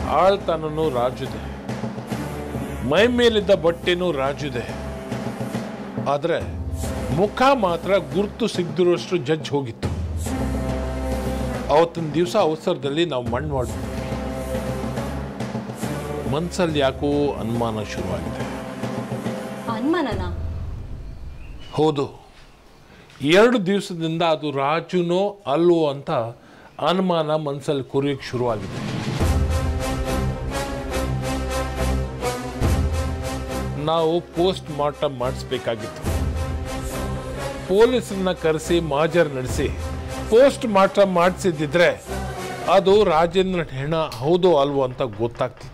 ಆಳ್ತನೂ ರಾಜುದೆ ಮೈ ಮೇಲಿದ್ದ ಬಟ್ಟೆನೂ ರಾಜುದೆ ಆದರೆ ಮುಖ ಮಾತ್ರ ಗುರುತು ಸಿಗದಿರುವಷ್ಟು ಜಡ್ಜ್ ಹೋಗಿತ್ತು ಅವತ್ತಿನ ದಿವಸ ಅವಸರದಲ್ಲಿ ನಾವು ಮಣ್ಣು ಮಾಡಿದ್ವಿ ಮನ್ಸಲ್ಲಿ ಯಾಕೋ ಅನುಮಾನ ಶುರುವಾಗಿದೆ ಅನುಮಾನನಾ ಹೌದು ಎರಡು ದಿವಸದಿಂದ ಅದು ರಾಜುನೋ ಅಲ್ವೋ ಅಂತ ಅನುಮಾನ ಮನಸ್ಸಲ್ಲಿ ಕುರಿಯಕ್ಕೆ ಶುರುವಾಗಿದೆ ನಾವು ಪೋಸ್ಟ್ ಮಾರ್ಟಮ್ ಮಾಡಿಸ್ಬೇಕಾಗಿತ್ತು ಪೊಲೀಸರನ್ನ ಕರೆಸಿ ಮಾಜರ್ ನಡೆಸಿ ಪೋಸ್ಟ್ ಮಾರ್ಟಮ್ ಮಾಡಿಸಿದ್ದಿದ್ರೆ ಅದು ರಾಜೇಂದ್ರ ಹೆಣ ಹೌದೋ ಅಲ್ವೋ ಅಂತ ಗೊತ್ತಾಗ್ತಿತ್ತು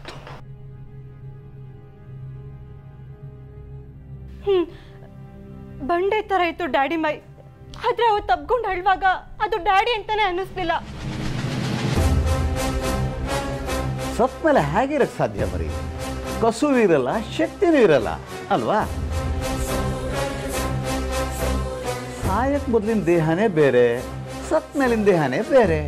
ಬಂಡೆ ಥರ ಇತ್ತು ಡ್ಯಾಡಿ ಮೈ ಆದ್ರೆ ಅವು ತಬ್ಕೊಂಡು ಅಳ್ವಾಗ ಅದು ಡ್ಯಾಡಿ ಅಂತಾನೆ ಅನ್ನಿಸ್ಲಿಲ್ಲ ಸತ್ ಮೇಲೆ ಹೇಗಿರಕ್ಕೆ ಸಾಧ್ಯ ಬರೀ ಕಸುವು ಇರಲ್ಲ ಶಕ್ತಿನೂ ಇರಲ್ಲ ಅಲ್ವಾ ಸಾಯಕ್ ಮೊದಲಿನ ದೇಹನೇ ಬೇರೆ ಸತ್ ಮೇಲಿನ ದೇಹನೇ ಬೇರೆ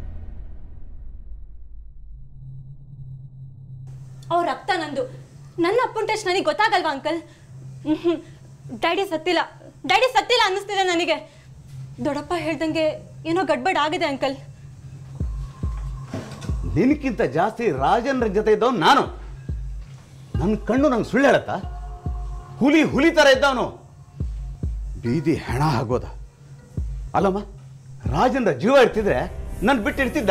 ಅವ್ರ ರಕ್ತ ನಂದು ನನ್ನ ಅಪ್ಪನ ಟೆಸ್ಟ್ ನನಗೆ ಗೊತ್ತಾಗಲ್ವಾ ಅಂಕಲ್ ಡ್ಯಾಡಿ ಸತ್ತಿಲ್ಲ ಡ್ಯಾಡಿ ಸತ್ತಿಲ್ಲ ಅನ್ನಿಸ್ತಿದೆ ನನಗೆ ದೊಡ್ಡಪ್ಪ ಹೇಳ್ದಂಗೆ ಏನೋ ಗಡ್ಬಡ್ ಆಗಿದೆ ಅಂಕಲ್ ನಿನಕ್ಕಿಂತ ಜಾಸ್ತಿ ರಾಜೇಂದ್ರ ಜೊತೆ ಇದ್ದವನು ನಾನು ನನ್ನ ಕಣ್ಣು ನಂಗೆ ಸುಳ್ಳು ಹೇಳತ್ತ ಹುಲಿ ಹುಲಿ ಥರ ಇದ್ದವನು ಬೀದಿ ಹೆಣ ಆಗೋದ ಅಲ್ಲಮ್ಮ ರಾಜೇಂದ್ರ ಜೀವ ಇರ್ತಿದ್ರೆ ನನ್ ಬಿಟ್ಟು ಇರ್ತಿದ್ದ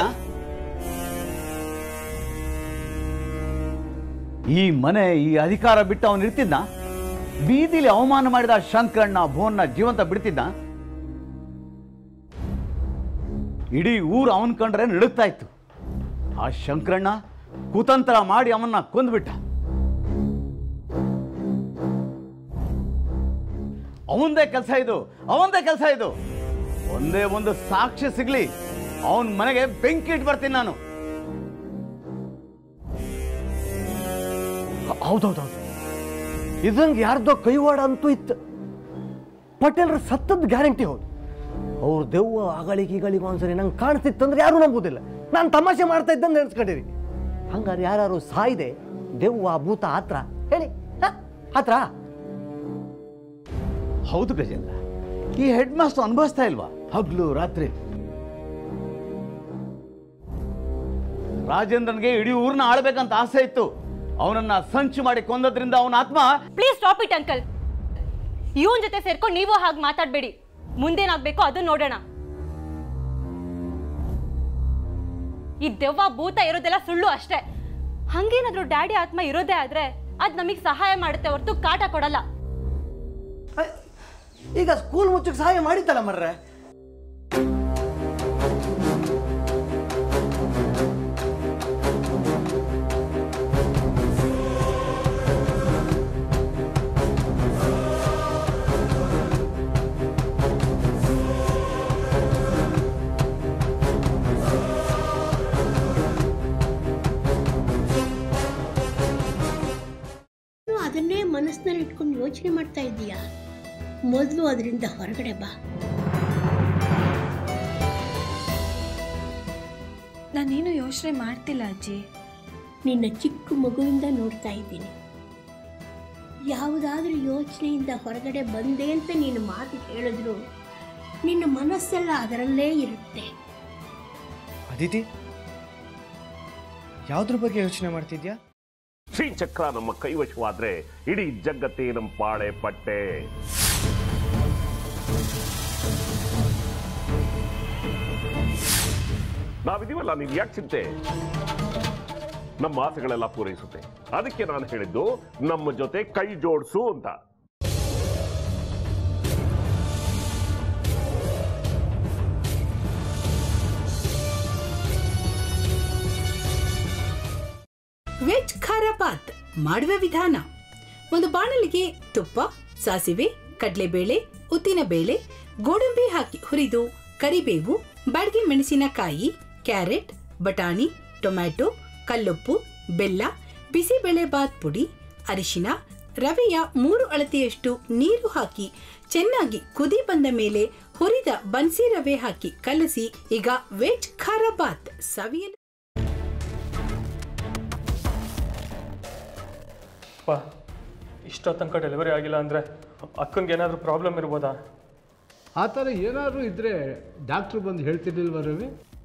ಈ ಮನೆ ಈ ಅಧಿಕಾರ ಬಿಟ್ಟು ಅವನು ಇರ್ತಿದ್ದ ಬೀದಿಲಿ ಅವಮಾನ ಮಾಡಿದ ಶಂಕರಣ್ಣ ಭುವನ್ನ ಜೀವಂತ ಬಿಡ್ತಿದ್ದ ಇಡೀ ಊರು ಅವನ್ ಕಂಡ್ರೆ ನಡುಗ್ತಾ ಇತ್ತು ಆ ಶಂಕರಣ್ಣ ಕುತಂತ್ರ ಮಾಡಿ ಅವನ್ನ ಕೊಂದ್ಬಿಟ್ಟ ಅವಂದೇ ಕೆಲಸ ಇದು ಅವಂದೇ ಕೆಲಸ ಇದು ಒಂದೇ ಒಂದು ಸಾಕ್ಷ್ಯ ಸಿಗ್ಲಿ ಅವನ್ ಮನೆಗೆ ಬೆಂಕಿ ಇಟ್ಟು ಬರ್ತೀನಿ ನಾನು ಹೌದೌದೌದು ಇದಂಗೆ ಯಾರ್ದೋ ಕೈವಾಡ ಅಂತೂ ಇತ್ತು ಪಟೇಲ್ರ ಸತ್ತದ ಗ್ಯಾರಂಟಿ ಹೌದು ಅವ್ರ ದೆವ್ವ ಅಗಳಿಗೆ ಈಗಳಿಗೆ ಒಂದ್ಸರಿ ನಂಗೆ ಕಾಣಿಸ್ತಿತ್ತಂದ್ರೆ ಯಾರು ನಂಬುದಿಲ್ಲ ನಾನು ತಮಾಷೆ ಮಾಡ್ತಾ ಇದ್ದಂಗೆ ನೆನೆಸ್ಕೊಂಡಿರಿ ಹಂಗಾರೆ ಯಾರು ಸಾಯ್ದೆ ದೆವ್ವ ಭೂತ ಆತ್ರ ಹೇಳಿ ಹ? ಆತ್ರ ಹೌದು ಗಜೇಂದ್ರ ಈ ಹೆಡ್ ಮಾಸ್ಟರ್ ಅನುಭವಿಸ್ತಾ ಇಲ್ವಾ ಹಗ್ಲು ರಾತ್ರಿ ರಾಜೇಂದ್ರನ್ಗೆ ಇಡೀ ಊರ್ನ ಆಳ್ಬೇಕಂತ ಆಸೆ ಇತ್ತು ಅವನನ್ನ ಸಂಚು ಮಾಡಿ ಕೊಂದದ್ರಿಂದ ಅವನ ಆತ್ಮ ಪ್ಲೀಸ್ ಸ್ಟಾಪ್ ಇಟ್ ಅಂಕಲ್ ಇವನ್ ಜೊತೆ ಸೇರ್ಕೊಂಡು ನೀವು ಹಾಗೆ ಮಾತಾಡಬೇಡಿ ಮುಂದೇನಾಗ್ಬೇಕು ಅದು ನೋಡೋಣ ಈ ದೆವ್ವ ಭೂತ ಇರೋದೆಲ್ಲ ಸುಳ್ಳು ಅಷ್ಟೇ ಹಂಗೇನಾದ್ರೂ ಡ್ಯಾಡಿ ಆತ್ಮ ಇರೋದೇ ಆದ್ರೆ ಅದ್ ನಮಗೆ ಸಹಾಯ ಮಾಡುತ್ತೆ ಹೊರತು ಕಾಟ ಕೊಡಲ್ಲ ಈಗ ಸ್ಕೂಲ್ ಮುಚ್ಚಕ್ಕೆ ಸಹಾಯ ಮಾಡಿದ್ದಲ್ಲ ಮರ್ರೆ ನೀನು ಅದನ್ನೇ ಮನಸ್ಸಿನಲ್ಲಿ ಇಟ್ಕೊಂಡು ಯೋಚನೆ ಮಾಡ್ತಾ ಇದ್ದೀಯಾ ಮೊದಲು ಅದರಿಂದ ಹೊರಗಡೆ ಬಾ ನಾನೇನು ಯೋಚನೆ ಮಾಡ್ತಿಲ್ಲ ಅಜ್ಜಿ ನಿನ್ನ ಚಿಕ್ಕ ಮಗುವಿಂದ ನೋಡ್ತಾ ಇದ್ದೀನಿ ಯಾವುದಾದ್ರೂ ಯೋಚನೆಯಿಂದ ಹೊರಗಡೆ ಬಂದೆ ಅಂತ ನೀನು ಮಾತು ಹೇಳಿದ್ರು ನಿನ್ನ ಮನಸ್ಸೆಲ್ಲ ಅದರಲ್ಲೇ ಇರುತ್ತೆ ಅದಿತಿ ಯಾವ್ದ್ರ ಬಗ್ಗೆ ಯೋಚನೆ ಮಾಡ್ತಿದ್ಯಾ ಶ್ರೀಚಕ್ರ ನಮ್ಮ ಕೈವಶವಾದ್ರೆ ಇಡೀ ಜಗತ್ತೇ ನಮ್ಮ ಪಾಳೆ ಪಟ್ಟೆ ನಾವಿದೀವಲ್ಲ ನೀನ್ ಯಾಕೆ ಚಿಂತೆ ನಮ್ಮ ಆಸೆಗಳೆಲ್ಲ ಪೂರೈಸುತ್ತೆ ಅದಕ್ಕೆ ನಾನು ಹೇಳಿದ್ದು ನಮ್ಮ ಜೊತೆ ಕೈ ಜೋಡಿಸು ಅಂತ ವೆಜ್ ಖಾರ ಬಾತ್ ಮಾಡುವ ವಿಧಾನ ಒಂದು ಬಾಣಲಿಗೆ ತುಪ್ಪ ಸಾಸಿವೆ ಕಡಲೆಬೇಳೆ ಉದ್ದಿನಬೇಳೆ ಗೋಡಂಬಿ ಹಾಕಿ ಹುರಿದು ಕರಿಬೇವು ಬಾಡಿಗೆ ಮೆಣಸಿನಕಾಯಿ ಕ್ಯಾರೆಟ್ ಬಟಾಣಿ ಟೊಮ್ಯಾಟೊ ಕಲ್ಲುಪ್ಪು ಬೆಲ್ಲ ಬಿಸಿಬೇಳೆ ಬಾತ್ ಪುಡಿ ಅರಿಶಿನ ರವೆಯ ಮೂರು ಅಳತೆಯಷ್ಟು ನೀರು ಹಾಕಿ ಚೆನ್ನಾಗಿ ಕುದಿ ಬಂದ ಮೇಲೆ ಹುರಿದ ಬನ್ಸಿ ರವೆ ಹಾಕಿ ಕಲಸಿ ಈಗ ವೆಜ್ ಖಾರ ಬಾತ್ ಸವಿಯಲು ಅಪ್ಪ ಇಷ್ಟೋ ತನಕ ಡೆಲಿವರಿ ಆಗಿಲ್ಲ ಅಂದರೆ ಅಕ್ಕನಿಗೆ ಏನಾದರೂ ಪ್ರಾಬ್ಲಮ್ ಇರ್ಬೋದಾ ಆ ಥರ ಏನಾದರೂ ಇದ್ದರೆ ಡಾಕ್ಟ್ರು ಬಂದು ಹೇಳ್ತಿರ್ಲಿಲ್ವ ರವಿ